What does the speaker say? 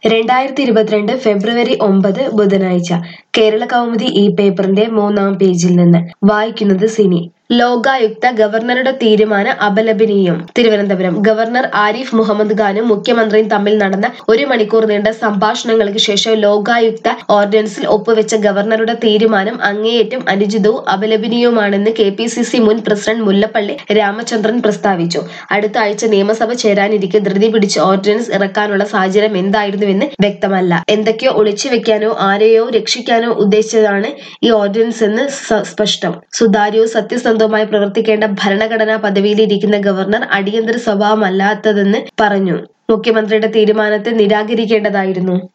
രണ്ടായിരത്തി ഇരുപത്തിരണ്ട് ഫെബ്രുവരി ഒമ്പത് ബുധനാഴ്ച കേരള കൗമുദി ഈ പേപ്പറിന്റെ മൂന്നാം പേജിൽ നിന്ന് വായിക്കുന്നത് സിനി ലോകായുക്ത ഗവർണറുടെ തീരുമാനം അപലപനീയം തിരുവനന്തപുരം ഗവർണർ ആരിഫ് മുഹമ്മദ് ഖാനും മുഖ്യമന്ത്രിയും തമ്മിൽ നടന്ന ഒരു മണിക്കൂർ നീണ്ട സംഭാഷണങ്ങൾക്ക് ശേഷം ലോകായുക്ത ഓർഡിനൻസിൽ ഒപ്പുവെച്ച ഗവർണറുടെ തീരുമാനം അങ്ങേയറ്റം അനുചിതവും അപലപനീയവുമാണെന്ന് കെ പി സി സി മുൻ പ്രസിഡന്റ് മുല്ലപ്പള്ളി രാമചന്ദ്രൻ പ്രസ്താവിച്ചു അടുത്ത ആഴ്ച നിയമസഭ ചേരാനിരിക്കെ ധൃതി പിടിച്ച് ഓർഡിനൻസ് ഇറക്കാനുള്ള സാഹചര്യം എന്തായിരുന്നുവെന്ന് വ്യക്തമല്ല എന്തൊക്കെയോ ഒളിച്ചു വെക്കാനോ ആരെയോ രക്ഷിക്കാനോ ഉദ്ദേശിച്ചതാണ് ഈ ഓർഡിനൻസ് എന്ന് സ- സ്പഷ്ടം സുതാര്യവും സത്യസന്ധവുമായി പ്രവർത്തിക്കേണ്ട ഭരണഘടനാ പദവിയിലിരിക്കുന്ന ഗവർണർ അടിയന്തര സ്വഭാവമല്ലാത്തതെന്ന് പറഞ്ഞു മുഖ്യമന്ത്രിയുടെ തീരുമാനത്തെ നിരാകരിക്കേണ്ടതായിരുന്നു